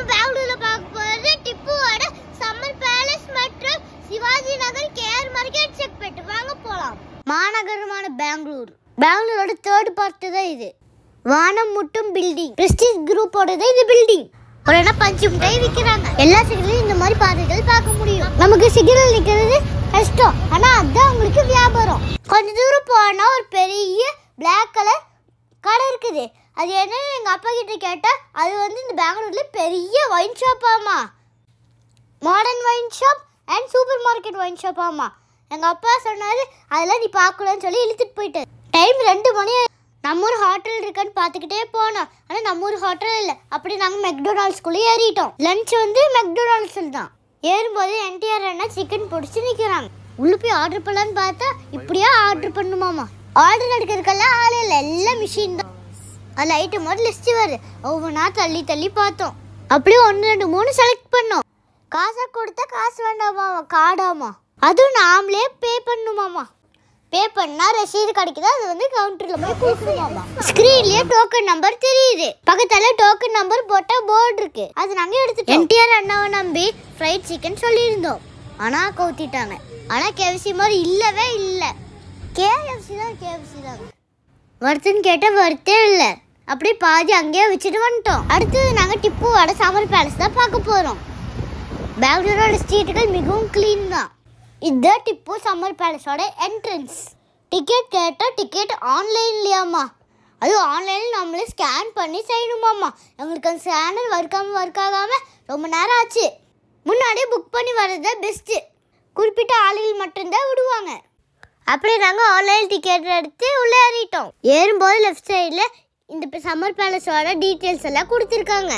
பெங்களூர்ல பார்க்க போறது டிப்புவோட சம்மர் பேலஸ் மற்றும் சிவாஜி நகர் கேஆர் மார்க்கெட் செக்பெட் வாங்க போலாம் மாநகரமான பெங்களூர் பெங்களூரோட தேர்ட் பார்ட் தான் இது வானம் முட்டும் பில்டிங் பிரஸ்டீஜ் குரூப்போட இது பில்டிங் ஒரு இடம் பஞ்சு மிட்டாய் விற்கிறாங்க எல்லா சிகரையும் இந்த மாதிரி பாதைகள் பார்க்க முடியும் நமக்கு சிகரில் நிற்கிறது கஷ்டம் ஆனா அதுதான் உங்களுக்கு வியாபாரம் கொஞ்ச தூரம் போனா ஒரு பெரிய பிளாக் கலர் கடை இருக்குது அது என்னன்னு எங்க அப்பா கிட்ட கேட்டா அது வந்து இந்த பெங்களூர்ல பெரிய ஒயின் ஷாப் ஆமா modern wine shop and super market wine shop ஆமா எங்க அப்பா சொன்னாரு அதெல்லாம் நீ பார்க்கலன்னு சொல்லி இழுத்துட்டு போயிட்டாரு டைம் ரெண்டு மணி நம்ம ஊர் ஹோட்டல் இருக்கான்னு பார்த்துக்கிட்டே போனோம் ஆனால் நம்ம ஊர் ஹோட்டல் இல்லை அப்படி நாங்கள் மெக்டொனால்ட்ஸ்குள்ளே ஏறிட்டோம் லஞ்ச் வந்து மெக்டொனால்ட்ஸில் தான் ஏறும்போது என்டிஆர் அண்ணா சிக்கன் பிடிச்சி நிற்கிறாங்க உள்ள போய் ஆர்டர் பண்ணலான்னு பார்த்தா இப்படியே ஆர்டர் பண்ணுமாமா ஆர்டர் எடுக்கிறதுக்கெல்லாம் ஆள் இல்லை எல்லாம் மிஷின் தான் அதில் ஐட்டம் மட்டும் லிஸ்ட் வருது ஒவ்வொன்றா தள்ளி தள்ளி பார்த்தோம் அப்படியே ஒன்று ரெண்டு மூணு செலக்ட் பண்ணோம் காசை கொடுத்தா காசு வேண்டாமாமா காடாமா அதுவும் நாமளே பே பண்ணுமாமா பே பண்ணா ரசீது கிடைக்குது அது வந்து கவுண்டர்ல போய் கொடுக்கணுமாமா ஸ்கிரீன்லயே டோக்கன் நம்பர் தெரியுது பக்கத்துல டோக்கன் நம்பர் போட்ட போர்டு இருக்கு அது நாங்க எடுத்துட்டோம் என்டிஆர் அண்ணாவை நம்பி ஃப்ரைட் சிக்கன் சொல்லியிருந்தோம் ஆனா கவுத்திட்டாங்க ஆனா கேஎஃப்சி மாதிரி இல்லவே இல்ல கேஎஃப்சி தான் கேஎஃப்சி தான் வருத்துன்னு கேட்டா வருத்தே இல்லை அப்படியே பாதி அங்கேயே வச்சுட்டு வந்துட்டோம் அடுத்தது நாங்க டிப்புவோட சம்மர் பேலஸ் தான் பார்க்க போறோம் பெங்களூரோட ஸ்ட்ரீட்டுகள் மிகவும் க்ளீன் தான் இதுதான் டிப்பு சம்மர் பேலஸோட என்ட்ரன்ஸ் டிக்கெட் கேட்டால் டிக்கெட் ஆன்லைன்லையாம்மா அதுவும் ஆன்லைனில் நம்மளே ஸ்கேன் பண்ணி செய்யணுமாம்மா எங்களுக்கு அந்த ஸ்கேனர் ஒர்க்காம ஒர்க் ஆகாமல் ரொம்ப நேரம் ஆச்சு முன்னாடியே புக் பண்ணி வர்றது தான் பெஸ்ட்டு குறிப்பிட்ட ஆளுகள் மட்டும்தான் விடுவாங்க அப்படியே நாங்கள் ஆன்லைன் டிக்கெட் எடுத்து உள்ளே ஏறிட்டோம் ஏறும்போது லெஃப்ட் சைடில் இந்த சம்மர் பேலஸோட டீட்டெயில்ஸ் எல்லாம் கொடுத்துருக்காங்க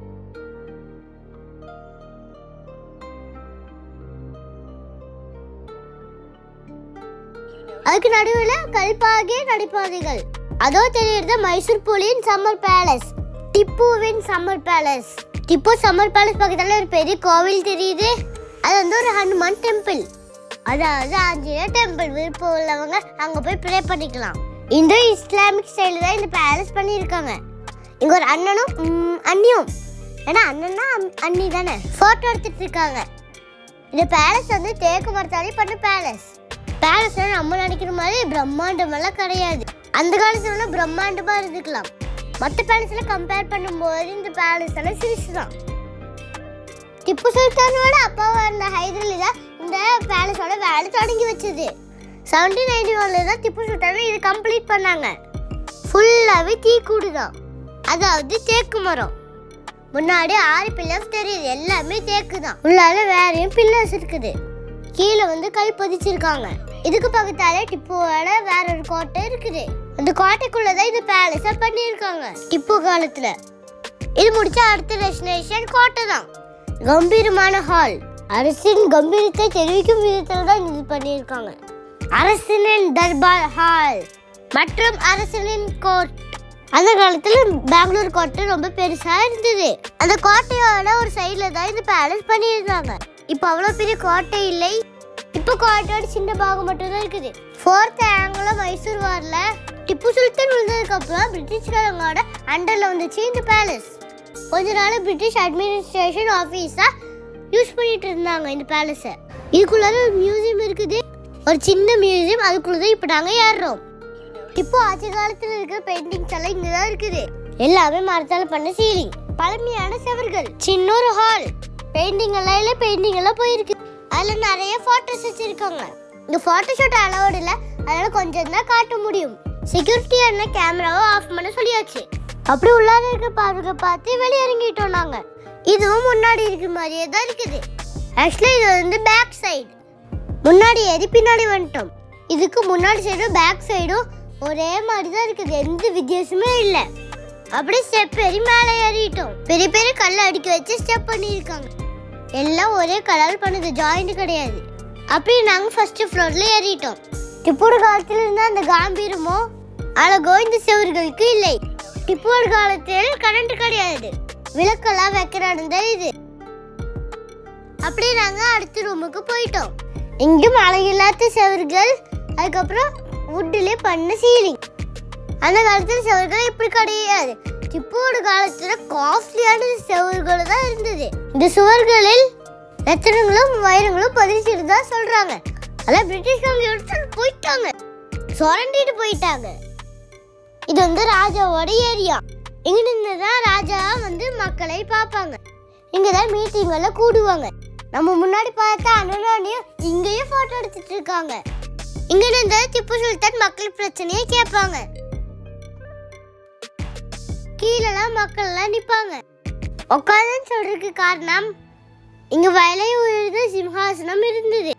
அதுக்கு நடுவில் கல்பாகிய நடைபாதைகள் அதோ தெரியுறது மைசூர் புலியின் சம்மர் பேலஸ் டிப்புவின் summer palace Tipu summer palace பக்கத்துல ஒரு பெரிய கோவில் தெரியுது அது வந்து ஒரு ஹனுமான் டெம்பிள் அதாவது ஆஞ்சநேயர் டெம்பிள் விருப்பம் உள்ளவங்க அங்க போய் ப்ரே பண்ணிக்கலாம் இந்த இஸ்லாமிக் ஸ்டைல தான் இந்த பேலஸ் பண்ணியிருக்காங்க இங்க ஒரு அண்ணனும் ம், அண்ணியும் ஏன்னா அண்ணன்னா அம்- அண்ணி தானே போட்டோ எடுத்துட்டு இருக்காங்க இந்த பேலஸ் வந்து தேக்கு மரத்தாலே பண்ண பேலஸ் பேலஸ் நம்ம நினைக்கிற மாதிரி பிரம்மாண்டமெல்லாம் கிடையாது அந்த காலத்துல பிரம்மாண்டமா இருந்துக்கலாம் மற்ற பேலஸ்ல கம்பேர் பண்ணும்போது இந்த பேலஸ் எல்லாம் சிரிச்சு தான் திப்பு சுல்தானோட அப்பாவா இருந்த ஹைதர் தான் இந்த பேலஸோட வேலை தொடங்கி வச்சது செவன்டீன் நைன்டி ஒன்ல தான் திப்பு சுல்தான் இது கம்ப்ளீட் பண்ணாங்க ஃபுல்லாவே தீக்கூடு தான் அதாவது தேக்கு மரம் முன்னாடி ஆறு பில்லர்ஸ் தெரியுது எல்லாமே தேக்கு தான் உள்ளால வேறையும் பில்லர்ஸ் இருக்குது கீழே வந்து கல் பதிச்சிருக்காங்க இதுக்கு பக்கத்தால டிப்புவோட வேற ஒரு கோட்டை இருக்குது அந்த கோட்டைக்குள்ளதான் இந்த பேலஸ பண்ணியிருக்காங்க டிப்பு காலத்துல இது முடிச்சா அடுத்த டெஸ்டினேஷன் கோட்டை தான் கம்பீரமான ஹால் அரசின் கம்பீரத்தை தெரிவிக்கும் விதத்தில் தான் இது பண்ணியிருக்காங்க அரசனின் தர்பார் ஹால் மற்றும் அரசனின் கோர்ட் அந்த காலத்துல பெங்களூர் கோட்டை ரொம்ப பெருசா இருந்தது அந்த கோட்டையோட ஒரு சைடுல தான் இந்த பேலஸ் பண்ணியிருந்தாங்க இப்போ அவ்வளோ பெரிய கோட்டை இல்லை இப்போ கோட்டையோட சின்ன பாகம் மட்டும் தான் இருக்குது ஃபோர்த் ஆங்கிள் மைசூர் வார்ல டிப்பு சுல்தான் விழுந்ததுக்கு அப்புறம் பிரிட்டிஷ்காரங்களோட அண்டர்ல வந்துச்சு இந்த பேலஸ் கொஞ்ச நாள் பிரிட்டிஷ் அட்மினிஸ்ட்ரேஷன் ஆஃபீஸா யூஸ் பண்ணிட்டு இருந்தாங்க இந்த பேலஸை இதுக்குள்ளார ஒரு மியூசியம் இருக்குது ஒரு சின்ன மியூசியம் அதுக்குள்ளதான் இப்போ நாங்கள் ஏறுறோம் இப்போ ஆட்சி காலத்துல இருக்கிற பெயிண்டிங்ஸ் எல்லாம் இங்க தான் இருக்குது எல்லாமே மரத்தால பண்ண சீலிங் பழமையான செவர்கள் சின்ன ஒரு ஹால் பெயிண்டிங் எல்லாம் இல்ல பெயிண்டிங் எல்லாம் போயிருக்கு அதுல நிறைய போட்டோஸ் வச்சிருக்காங்க இங்க போட்டோ ஷூட் அலௌட் இல்ல அதனால கொஞ்சம் தான் காட்ட முடியும் செக்யூரிட்டி என்ன கேமராவை ஆஃப் பண்ண சொல்லியாச்சு அப்படி உள்ளார இருக்க பார்வை பார்த்து வெளியே இறங்கிட்டோம் நாங்க இதுவும் முன்னாடி இருக்கிற மாதிரியே தான் இருக்குது ஆக்சுவலி இது வந்து பேக் சைடு முன்னாடி ஏறி பின்னாடி வந்துட்டோம் இதுக்கு முன்னாடி சைடும் பேக் சைடும் ஒரே மாதிரி தான் இருக்குது எந்த வித்தியாசமே இல்லை அப்படியே ஸ்டெப் ஏறி மேலே ஏறிட்டோம் பெரிய பெரிய கல்லை அடிக்க வச்சு ஸ்டெப் பண்ணியிருக்காங்க எல்லாம் ஒரே கலர் பண்ணுது ஜாயிண்ட் கிடையாது அப்படி நாங்கள் ஃபர்ஸ்ட் ஃப்ளோர்ல ஏறிட்டோம் டிப்போட காலத்தில் இருந்த அந்த காம்பீரமோ அழகோ இந்த செவர்களுக்கு இல்லை டிப்போட காலத்தில் கரண்ட் கிடையாது விளக்கெல்லாம் வைக்கிற இடம் தான் இது அப்படியே நாங்க அடுத்த ரூமுக்கு போயிட்டோம் இங்கும் அழகில்லாத செவர்கள் அதுக்கப்புறம் வுட்டிலே பண்ண சீலிங் அந்த காலத்துல செவர்கள் இப்படி கிடையாது திப்போட காலத்துல காஸ்ட்லியான சுவர்கள் தான் இருந்தது இந்த சுவர்களில் ரத்தனங்களும் வைரங்களும் பதிச்சிருந்தா சொல்றாங்க அதான் பிரிட்டிஷ்காரங்க எடுத்துட்டு போயிட்டாங்க சுரண்டிட்டு போயிட்டாங்க இது வந்து ராஜாவோட ஏரியா இங்க நின்று தான் ராஜா வந்து மக்களை பார்ப்பாங்க இங்க தான் மீட்டிங் எல்லாம் கூடுவாங்க நம்ம முன்னாடி பார்த்தா அண்ணனையும் இங்கேயும் போட்டோ எடுத்துட்டு இருக்காங்க இங்க நின்று திப்பு சுல்தான் மக்கள் பிரச்சனையை கேட்பாங்க கீழெல்லாம் மக்கள் எல்லாம் நிப்பாங்க உட்காந்துன்னு சொல்றதுக்கு காரணம் இங்க வயலை உயர்ந்த சிம்ஹாசனம் இருந்தது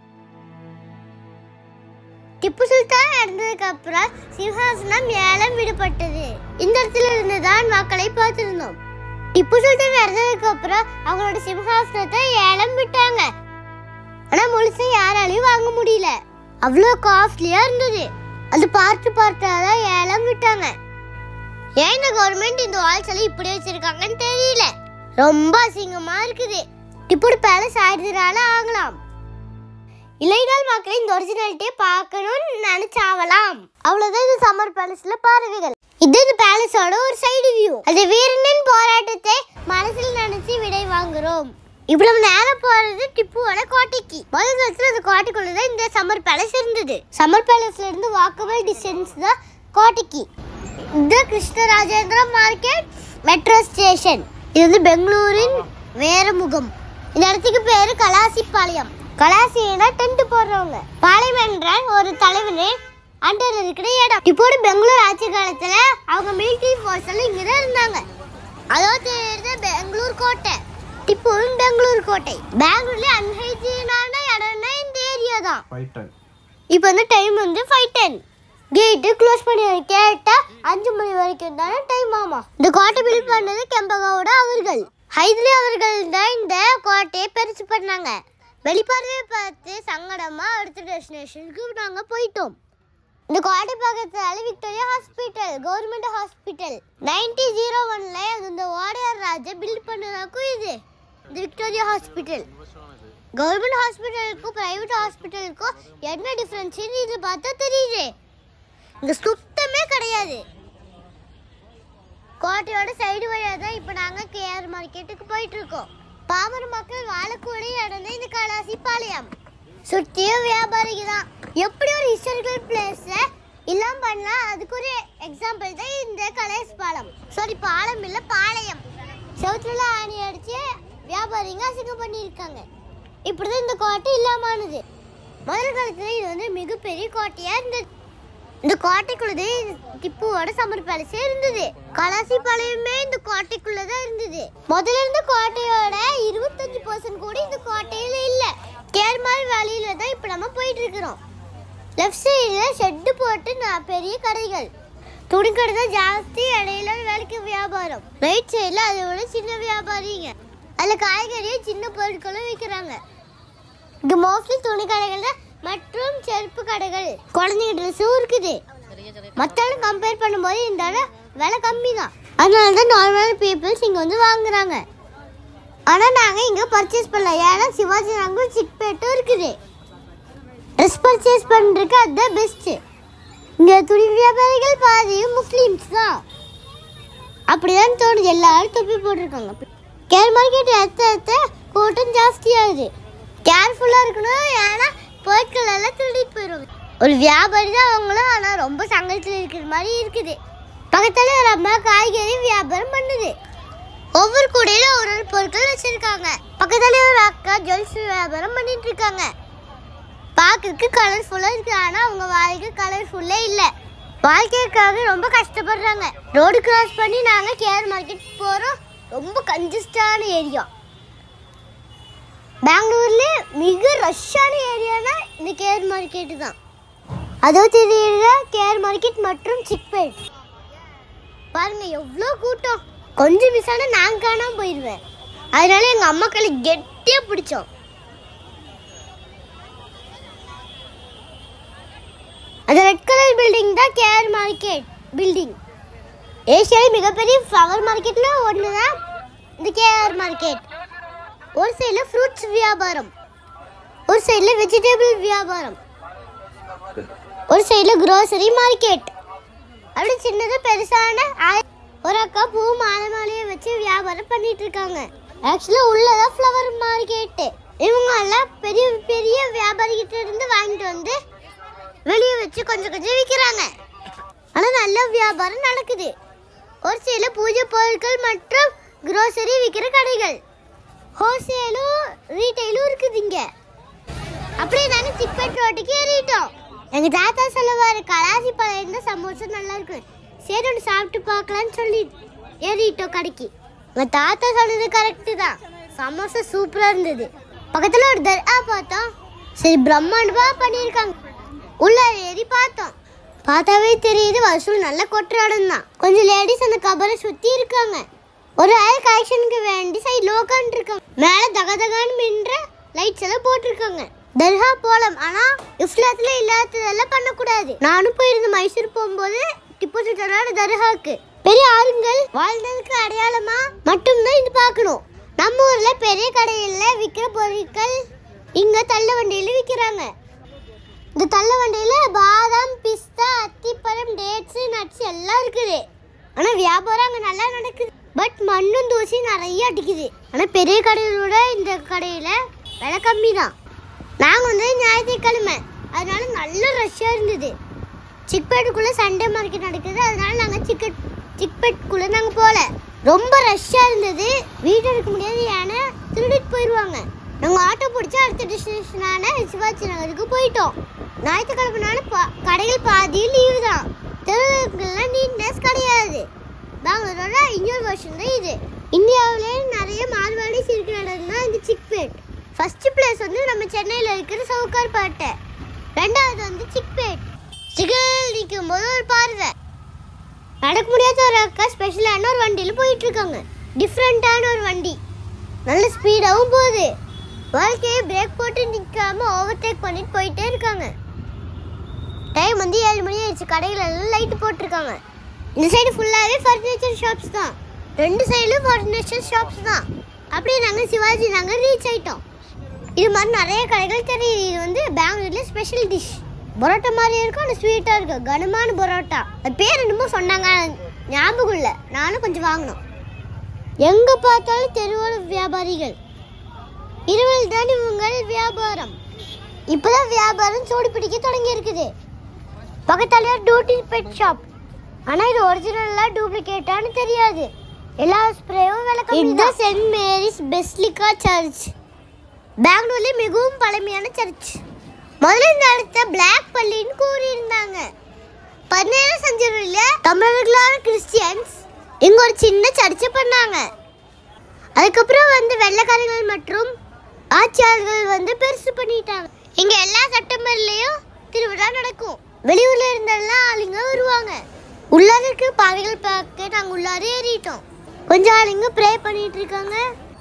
திப்பு சுல்தான் இறந்ததுக்கு அப்புறம் சிம்ஹாசனம் ஏலம் விடப்பட்டது இந்த இடத்துல இருந்து தான் மக்களை பார்த்திருந்தோம் திப்பு சுல்தான் இறந்ததுக்கு அப்புறம் அவங்களோட சிம்ஹாசனத்தை ஏலம் விட்டாங்க ஆனா முழுசா யாராலையும் வாங்க முடியல அவ்வளோ காஸ்ட்லியா இருந்தது அது பார்த்து பார்த்தா தான் ஏலம் விட்டாங்க ஏன் இந்த கவர்மெண்ட் இந்த வால்ஸ் எல்லாம் இப்படி வச்சிருக்காங்கன்னு தெரியல ரொம்ப அசிங்கமா இருக்குது இப்படி பேலஸ் ஆயிரத்தினால ஆகலாம் இலைநாள் மக்களை இந்த ஒரிஜினாலிட்டியை பார்க்கணும்னு நினைச்சாவலாம் அவ்வளவுதான் இந்த சம்மர் பேலஸ்ல பறவைகள் இது இந்த பேலஸோட ஒரு சைடு வியூ அது வீரனின் போராட்டத்தை மனசில் நினைச்சு விடை வாங்குறோம் இவ்வளவு நேரம் போறது டிப்புவோட கோட்டைக்கு முதல் காலத்துல அந்த கோட்டைக்குள்ளதான் இந்த சம்மர் பேலஸ் இருந்தது சம்மர் பேலஸ்ல இருந்து வாக்கபிள் டிஸ்டன்ஸ் தான் கோட்டைக்கு இந்த கிருஷ்ணராஜேந்திர மார்க்கெட் மெட்ரோ ஸ்டேஷன் இது வந்து பெங்களூரின் வேற முகம் இந்த இடத்துக்கு பேரு கலாசிப்பாளையம் கலாசினா டென்ட் போடுறவங்க பாளையம் என்ற ஒரு தலைவனே அண்டர் இருக்கிற இடம் இப்போது பெங்களூர் ஆட்சி காலத்துல அவங்க மிலிட்டரி ஃபோர்ஸ் எல்லாம் இங்க தான் இருந்தாங்க அதோ தெரியுது பெங்களூர் கோட்டை டிப்புவும் பெங்களூர் கோட்டை பெங்களூர்ல அன்ஹைஜீனான இடம்னா இந்த ஏரியா தான் பைட்டன் இப்போ வந்து டைம் வந்து ஃபைவ் டென் கேட்டு க்ளோஸ் பண்ணி கேட்டா அஞ்சு மணி வரைக்கும் தானே டைம் ஆமா இந்த கோட்டை பில்ட் பண்ணது கெம்பகவுட அவர்கள் ஹைதலி அவர்கள் தான் இந்த கோட்டையை பெருசு பண்ணாங்க வெளிப்பார்வையை பார்த்து சங்கடமா அடுத்த டெஸ்டினேஷனுக்கு நாங்க போயிட்டோம் இந்த கோட்டை பக்கத்துல Victoria hospital government hospital ninety zero ஒன்ல இந்த ஓடையார் ராஜா பில்ட் பண்ணதாக்கும் இது இந்த விக்டோரியா ஹாஸ்பிட்டல் கவர்மெண்ட் ஹாஸ்பிட்டலுக்கும் பிரைவேட் ஹாஸ்பிட்டலுக்கும் என்ன டிஃப்ரென்ஸ்னு இது பார்த்தா தெரியுது இங்க சுத்தமே கிடையாது கோட்டையோட சைடு வழியாக தான் இப்போ நாங்கள் கேஆர் மார்க்கெட்டுக்கு போயிட்டு இருக்கோம் பாமர மக்கள் வாழக்கூடிய இடம் தான் இந்த கலாசி பாளையம் சுற்றியும் வியாபாரிக்கு தான் எப்படி ஒரு ஹிஸ்டாரிக்கல் பிளேஸை இல்லாம பண்ணலாம் அதுக்கு ஒரு எக்ஸாம்பிள் தான் இந்த கலேஸ் பாலம் சாரி பாலம் இல்லை பாளையம் செவுத்துல ஆணி அடிச்சு வியாபாரிங்க அசிங்கம் பண்ணியிருக்காங்க இப்படிதான் இந்த கோட்டை இல்லாமானது முதல் காலத்துல இது வந்து மிகப்பெரிய கோட்டையா இருந்தது இந்த கோட்டைக்குள்ளதே திப்புவோட சம்மர் பேலஸே இருந்தது கலாசி பாளையமே இந்த கோட்டைக்குள்ளதான் இருந்தது முதல்ல இருந்த கோட்டையோட இருபத்தஞ்சு பர்சன்ட் கூட இந்த கோட்டையில இல்ல கேர்மால் வேலையில தான் இப்ப நம்ம போயிட்டு இருக்கிறோம் லெஃப்ட் சைடில் ஷெட்டு போட்டு நான் பெரிய கடைகள் துணிக்கடை தான் ஜாஸ்தி இடையில வேலைக்கு வியாபாரம் ரைட் சைடில் அதை விட சின்ன வியாபாரிங்க அதில் காய்கறியும் சின்ன பொருட்களும் விற்கிறாங்க இங்கே மோஸ்ட்லி துணி கடைகள் தான் மற்றும் செருப்பு கடைகள் குழந்தைங்க ட்ரெஸ்ஸும் இருக்குது மற்றவங்க கம்பேர் பண்ணும்போது இந்த இடம் விலை கம்மி தான் அதனால தான் நார்மலான பீப்புள்ஸ் இங்கே வந்து வாங்குறாங்க ஆனால் நாங்கள் இங்கே பர்ச்சேஸ் பண்ணல ஏன்னா சிவாஜி நகர் சிக்பேட்டும் இருக்குது ட்ரெஸ் பர்ச்சேஸ் பண்ணுறதுக்கு அதுதான் பெஸ்ட்டு இங்கே துணி வியாபாரிகள் பாதியும் முஸ்லீம்ஸ் தான் அப்படிதான் தோணுது எல்லாரும் தொப்பி போட்டிருக்காங்க கேர் மார்க்கெட் எத்த எத்த கூட்டம் ஜாஸ்தியாகுது கேர்ஃபுல்லாக இருக்கணும் ஏன்னா பொருட்கள் எல்லாம் திருடிட்டு போயிடும் ஒரு வியாபாரி தான் அவங்களும் ஆனால் ரொம்ப சங்கத்தில் இருக்கிற மாதிரி இருக்குது பக்கத்தில் ஒரு அம்மா காய்கறி வியாபாரம் பண்ணுது ஒவ்வொரு கூடையில ஒரு ஒரு பொருட்கள் வச்சிருக்காங்க பக்கத்துல ஒரு அக்கா ஜுவல்ஸ் வியாபாரம் பண்ணிட்டு இருக்காங்க பார்க்கறதுக்கு கலர்ஃபுல்லாக இருக்கு ஆனால் அவங்க வாழ்க்கை கலர்ஃபுல்லே இல்லை வாழ்க்கைக்காக ரொம்ப கஷ்டப்படுறாங்க ரோடு கிராஸ் பண்ணி நாங்கள் கேர் மார்க்கெட் போகிறோம் ரொம்ப கன்ஜஸ்டான ஏரியா பெங்களூர்ல மிக ரஷ்ஷான ஏரியானா இந்த கேர் மார்க்கெட் தான் அதோ தெரியுற கேர் மார்க்கெட் மற்றும் சிக்பேட் பாருங்க எவ்வளோ கூட்டம் கொஞ்சம் மிஸ் ஆனால் நான் காணாம போயிடுவேன் அதனால எங்கள் அம்மாக்களை கெட்டியாக பிடிச்சோம் அந்த ரெட் கலர் பில்டிங் தான் கேஆர் மார்க்கெட் பில்டிங் ஏஷியாவில் மிகப்பெரிய ஃப்ளவர் மார்க்கெட்ல ஒன்று தான் இந்த கேஆர் மார்க்கெட் ஒரு சைடில் ஃப்ரூட்ஸ் வியாபாரம் ஒரு சைடில் வெஜிடபிள் வியாபாரம் ஒரு சைடில் grocery மார்க்கெட் அப்படி சின்னது பெருசான ஒரு அக்கா பூ மாலை மாலையை வச்சு வியாபாரம் பண்ணிட்டு இருக்காங்க ஆக்சுவலா உள்ளதான் ஃப்ளவர் மார்க்கெட் இவங்க எல்லாம் பெரிய பெரிய வியாபாரி கிட்ட இருந்து வாங்கிட்டு வந்து வெளியே வச்சு கொஞ்சம் கொஞ்சம் விற்கிறாங்க ஆனா நல்ல வியாபாரம் நடக்குது ஒரு சில பூஜை பொருட்கள் மற்றும் grocery விற்கிற கடைகள் ஹோல்சேலும் ரீட்டைலும் இருக்குது இங்க அப்படியே நாங்கள் சிக்பேட் ரோட்டுக்கு ஏறிட்டோம் எங்க தாத்தா சொல்லுவாரு கலாசி பழம் இருந்தா சமோசா நல்லா இருக்கும் சரி ஒன்று சாப்பிட்டு பார்க்கலாம்னு சொல்லி ஏறிட்டோம் கடைக்கு எங்க தாத்தா சொன்னது கரெக்டு தான் சமோசா சூப்பரா இருந்தது பக்கத்துல ஒரு தர்கா பார்த்தோம் சரி பிரம்மாண்டமா பண்ணியிருக்காங்க உள்ள ஏறி பார்த்தோம் பார்த்தாவே தெரியுது வசூல் நல்ல கொட்டுற இடம் தான் கொஞ்சம் லேடிஸ் அந்த கபரை சுத்தி இருக்காங்க ஒரு ஆள் கலெக்ஷனுக்கு வேண்டி சைடில் உட்காந்துருக்காங்க மேலே தகதகான்னு மின்ற லைட்ஸ் எல்லாம் போட்டிருக்காங்க தர்கா போலாம் ஆனா இஸ்லாத்துல இல்லாததெல்லாம் பண்ணக்கூடாது நானும் போயிருந்தேன் மைசூர் போகும்போது டிப்பு சுல்தானோட தர்காக்கு பெரிய ஆளுங்கள் வாழ்ந்ததுக்கு அடையாளமா மட்டும்தான் இது பார்க்கணும் நம்ம ஊர்ல பெரிய கடையில விற்கிற பொருட்கள் இங்க தள்ள வண்டியில விற்கிறாங்க இந்த தள்ள வண்டியில பாதாம் பிஸ்தா அத்திப்பழம் டேட்ஸ் நட்ஸ் எல்லாம் இருக்குது ஆனா வியாபாரம் அங்க நல்லா நடக்குது பட் மண்ணும் தூசி நிறைய அடிக்குது ஆனா பெரிய கடையோட இந்த கடையில விலை கம்மி தான் நாங்க வந்து ஞாயிற்றுக்கிழமை அதனால நல்ல ரஷ்ஷா இருந்தது சிக்பேட்டுக்குள்ள சண்டே மார்க்கெட் நடக்குது அதனால நாங்க சிக்கெட் சிக்பேட்டுக்குள்ள நாங்க போல ரொம்ப ரஷ்ஷா இருந்தது வீடு எடுக்க முடியாது ஏன்னா திருடிட்டு போயிடுவாங்க நாங்க ஆட்டோ பிடிச்சி அடுத்த டெஸ்டினேஷனான சிவாஜி நகருக்கு போயிட்டோம் ஞாயிற்றுக்கிழமைனால பா கடைகள் பாதி லீவு தான் தெருவுக்குலாம் நீட்னஸ் கிடையாது பெங்களூரோட இன்னொரு வருஷம் தான் இது இந்தியாவிலே நிறைய மால்வாடிஸ் இருக்கிற இடம் தான் இந்த சிக்பேட் ஃபர்ஸ்ட் பிளேஸ் வந்து நம்ம சென்னையில் இருக்கிற சவுகார்பேட்டை ரெண்டாவது வந்து சிக்பேட் சிக்னல் நிற்கும் போது ஒரு பார்வை நடக்க முடியாத ஒரு அக்கா ஸ்பெஷலான ஒரு வண்டியில் போயிட்டு இருக்காங்க டிஃப்ரெண்ட்டான ஒரு வண்டி நல்ல ஸ்பீடாகவும் போகுது வாழ்க்கையை பிரேக் போட்டு நிற்காம ஓவர்டேக் பண்ணிட்டு போயிட்டே இருக்காங்க டைம் வந்து ஏழு மணி ஆயிடுச்சு கடைகள் எல்லாம் லைட் போட்டிருக்காங்க இந்த சைடு ஃபுல்லாகவே ஃபர்னிச்சர் ஷாப்ஸ் தான் ரெண்டு சைடும் ஃபர்னிச்சர் ஷாப்ஸ் தான் அப்படியே நாங்கள் சிவாஜி நகர் ரீச் ஆயிட்டோம் இது மாதிரி நிறைய கடைகள் தெரியுது இது வந்து பெங்களூர்ல ஸ்பெஷல் டிஷ் பரோட்டா மாதிரி இருக்கும் ஆனால் ஸ்வீட்டாக இருக்கும் கனமான பரோட்டா அது பேர் என்னமோ சொன்னாங்க ஞாபகம் இல்லை நானும் கொஞ்சம் வாங்கினோம் எங்கே பார்த்தாலும் தெருவோர வியாபாரிகள் இரவில் தான் இவங்கள் வியாபாரம் இப்போதான் வியாபாரம் சூடு பிடிக்க தொடங்கி இருக்குது பக்கத்தாலே டியூட்டி பெட் ஷாப் ஆனா இது ஒரிஜினலா டூப்ளிகேட்டான்னு தெரியாது எல்லா ஸ்ப்ரேயும் விலை கம்மி இதுதான் சென்ட் மேரிஸ் பெஸ்லிகா சர்ச் பெங்களூர்ல மிகவும் பழமையான சர்ச் முதல்ல இந்த இடத்த பிளாக் பள்ளின்னு கூறியிருந்தாங்க பதினேழாம் செஞ்சுரியில் தமிழர்களான கிறிஸ்டியன்ஸ் இங்க ஒரு சின்ன சர்ச்சை பண்ணாங்க அதுக்கப்புறம் வந்து வெள்ளைக்காரர்கள் மற்றும் ஆட்சியாளர்கள் வந்து பெருசு பண்ணிட்டாங்க இங்க எல்லா செப்டம்பர்லயும் திருவிழா நடக்கும் வெளியூர்ல இருந்தெல்லாம் ஆளுங்க வருவாங்க உள்ளார இருக்க பாவைகள் பார்க்க நாங்க உள்ளார ஏறிட்டோம் கொஞ்சம் ஆளுங்க ப்ரே பண்ணிட்டு இருக்காங்க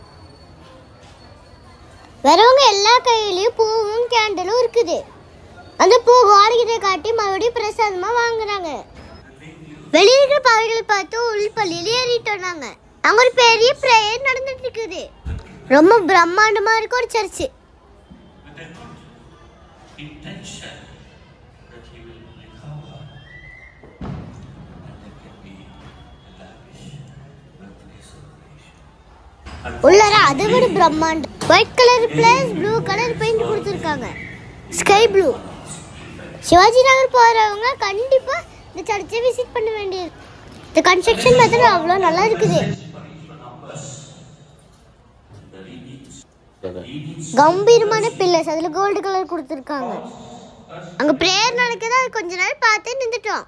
வரவங்க எல்லா கையிலயும் பூவும் கேண்டலும் இருக்குது அந்த பூ காடிக்கிட்ட காட்டி மறுபடியும் பிரசாதமா வாங்குறாங்க வெளியே இருக்கிற பாவைகளை பார்த்து உள்பள்ளியில ஏறிட்டோம் நாங்க அங்க ஒரு பெரிய ப்ரேயர் நடந்துட்டு இருக்குது ரொம்ப பிரம்மாண்டமா இருக்கு ஒரு church with a good intention that he will recover. And there can be a lavish birthday celebration. உள்ளார அதை விட பிரம்மாண்டம் white colour plus blue colour paint கொடுத்துருக்காங்க ஸ்கை ப்ளூ சிவாஜி நகர் போகிறவங்க கண்டிப்பாக இந்த சர்ச்சை விசிட் பண்ண வேண்டியது இந்த கன்ஸ்ட்ரக்ஷன் மெத்தட் அவ்வளோ நல்லா இருக்குது கம்பீரமான பில்லர்ஸ் அதில் கோல்டு கலர் கொடுத்துருக்காங்க அங்கே ப்ரேயர் நடக்குது அது கொஞ்ச நேரம் பார்த்து நின்றுட்டோம்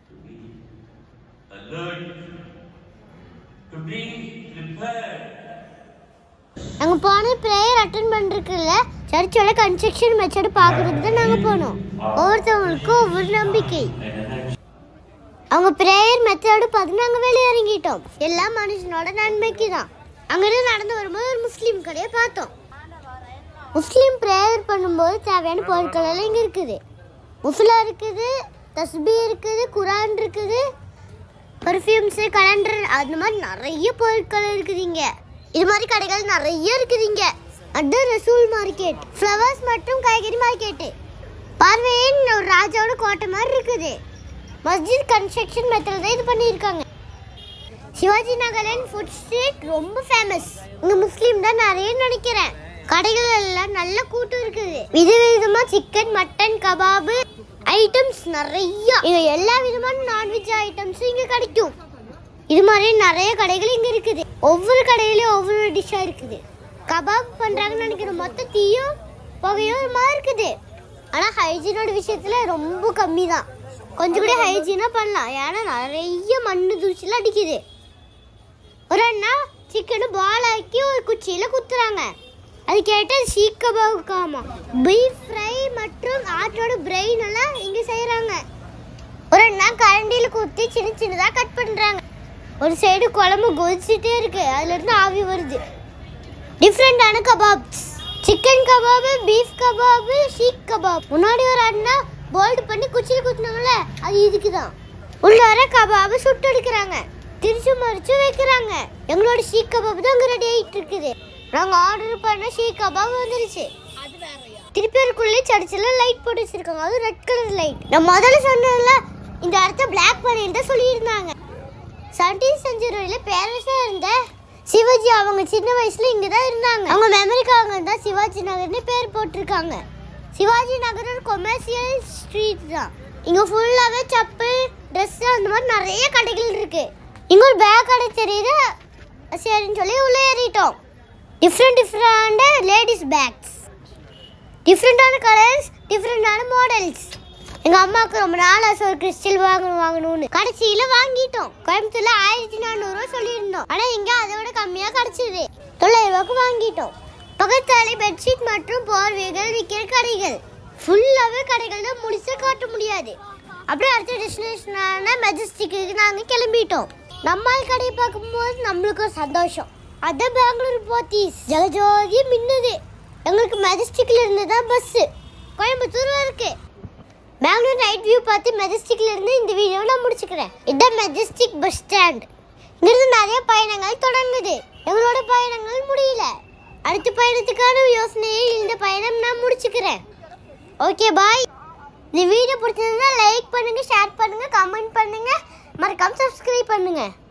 Alert to be prepared. அங்க போன ப்ரேயர் அட்டன் பண்றதுக்குள்ள சர்ச்சோட கன்ஸ்ட்ரக்ஷன் மெத்தட் பார்க்கறதுக்கு தான் நாங்க போனோம் ஒவ்வொருத்தவங்களுக்கும் ஒவ்வொரு நம்பிக்கை அவங்க ப்ரேயர் மெத்தடு பார்த்து நாங்க வெளியே இறங்கிட்டோம் எல்லா மனுஷனோட நன்மைக்கு தான் அங்கிருந்து நடந்து வரும்போது ஒரு முஸ்லீம் கடையை பார்த்தோம் முஸ்லீம் ப்ரேயர் பண்ணும்போது தேவையான பொருட்கள் எல்லாம் இங்க இருக்குது முஃபிலா இருக்குது தஸ்பி இருக்குது குரான் இருக்குது பர்ஃப்யூம்ஸு கலண்டர் அந்த மாதிரி நிறைய பொருட்கள் இருக்குதுங்க இது மாதிரி கடைகள் நிறைய இருக்குதுங்க அதான் ரசூல் மார்க்கெட் ஃப்ளவர்ஸ் மற்றும் காய்கறி மார்க்கெட்டு பார்வையின் ஒரு ராஜாவோட கோட்டை மாதிரி இருக்குது மஸ்ஜித் கன்ஸ்ட்ரக்ஷன் மெத்தட் தான் இது பண்ணியிருக்காங்க சிவாஜி நகரன் ஃபுட் ஸ்ட்ரீட் ரொம்ப ஃபேமஸ் இங்க முஸ்லீம் தான் நிறைய நினைக்கிறேன் கடைகள் எல்லாம் நல்ல கூட்டம் இருக்குது விதவிதமா சிக்கன் மட்டன் கபாபு ஐட்டம்ஸ் நிறைய இங்க எல்லா விதமான நான்வெஜ் ஐட்டம்ஸும் இங்க கிடைக்கும் இது மாதிரி நிறைய கடைகள் இங்க இருக்குது ஒவ்வொரு கடையிலயும் ஒவ்வொரு டிஷ்ஷா இருக்குது கபாப் பண்றாங்கன்னு நினைக்கிறேன் மொத்த தீயும் புகையும் ஒரு மாதிரி இருக்குது ஆனா ஹைஜீனோட விஷயத்துல ரொம்ப கம்மி தான் கொஞ்சம் கூட ஹைஜீனா பண்ணலாம் ஏன்னா நிறைய மண்ணு தூசிலாம் அடிக்குது ஒரு அண்ணா சிக்கனு பால் ஆக்கி ஒரு குச்சியில குத்துறாங்க அது கேட்டா சீக் கபாவுக்காமா பீஃப் ஃப்ரை மற்றும் ஆட்டோட பிரெயின் எல்லாம் இங்க செய்யறாங்க ஒரு அண்ணா கரண்டியில குத்தி சின்ன சின்னதா கட் பண்றாங்க ஒரு சைடு குழம்பு கொதிச்சுட்டே இருக்கு அதுல இருந்து ஆவி வருது டிஃப்ரெண்டான kebabs chicken kebab beef kebab seekh kebab முன்னாடி ஒரு அண்ணா போல்டு பண்ணி குச்சியில் குத்துனாங்கல்ல அது இதுக்கு தான் உள்ளார கபாபு சுட்டு எடுக்கிறாங்க திரிச்சு மறிச்சு வைக்கிறாங்க எங்களோட ஷீக் கபாப் தான் அங்கே ரெடி ஆகிட்டு இருக்குது நாங்கள் ஆர்டர் பண்ண ஷீக் கபாப் வந்துருச்சு திருப்பி அதுக்குள்ளே சர்ச்சில் லைட் போட்டு வச்சிருக்காங்க அது ரெட் கலர் லைட் நான் முதல்ல சொன்னதுல இந்த இடத்த பிளாக் பண்ணிட்டு தான் சொல்லியிருந்தாங்க செவன்டீன் செஞ்சுரியில் பேரண்ட்ஸாக இருந்த சிவாஜி அவங்க சின்ன வயசுல இங்கே தான் இருந்தாங்க அவங்க மெமரிக்காக தான் சிவாஜி நகர்னு பேர் போட்டிருக்காங்க சிவாஜி நகர் ஒரு கொமர்ஷியல் ஸ்ட்ரீட் தான் இங்கே ஃபுல்லாகவே செப்பல் ட்ரெஸ் அந்த மாதிரி நிறைய கடைகள் இருக்கு இங்கே ஒரு பேக் கடை தெரியுது சரின்னு சொல்லி உள்ளே ஏறிட்டோம் டிஃப்ரெண்ட் டிஃப்ரெண்ட் லேடிஸ் பேக்ஸ் டிஃப்ரெண்டான கலர்ஸ் டிஃப்ரெண்டான மாடல்ஸ் எங்க அம்மாவுக்கு ரொம்ப நாள் ஆசை ஒரு கிறிஸ்டல் வாங்கணும் வாங்கணும்னு கடைசியில வாங்கிட்டோம் கோயம்புத்தூர்ல ஆயிரத்தி நானூறு ரூபா சொல்லியிருந்தோம் ஆனா இங்க அதை விட கம்மியா கிடைச்சது தொள்ளாயிரம் ரூபாய்க்கு வாங்கிட்டோம் பக்கத்தாலே பெட்ஷீட் மற்றும் போர்வைகள் விற்கிற கடைகள் ஃபுல்லாவே கடைகள் தான் முழுசா காட்ட முடியாது அப்புறம் அடுத்த டெஸ்டினேஷனான மெஜஸ்டிக்கு நாங்கள் கிளம்பிட்டோம் நம்மால் கடையை பார்க்கும்போது நம்மளுக்கு ஒரு சந்தோஷம் அதான் பெங்களூர் போத்தீஸ் ஜெகஜோதி மின்னுது எங்களுக்கு மெஜஸ்டிக்ல இருந்து தான் பஸ்ஸு கோயம்புத்தூர் இருக்கு பெங்களூர் நைட் வியூ பார்த்து மெஜஸ்டிக்ல இருந்து இந்த வீடியோ நான் முடிச்சுக்கிறேன் இதான் மெஜஸ்டிக் பஸ் ஸ்டாண்ட் இங்கிருந்து நிறைய பயணங்கள் தொடங்குது எங்களோட பயணங்கள் முடியல அடுத்த பயணத்துக்கான யோசனையை இந்த பயணம் நான் முடிச்சுக்கிறேன் ஓகே பாய் இந்த வீடியோ பிடிச்சிருந்தா லைக் பண்ணுங்க ஷேர் பண்ணுங்க கமெண்ட் பண்ணுங்க மறக்காம சப்ஸ்கிரைப் பண்ணுங்க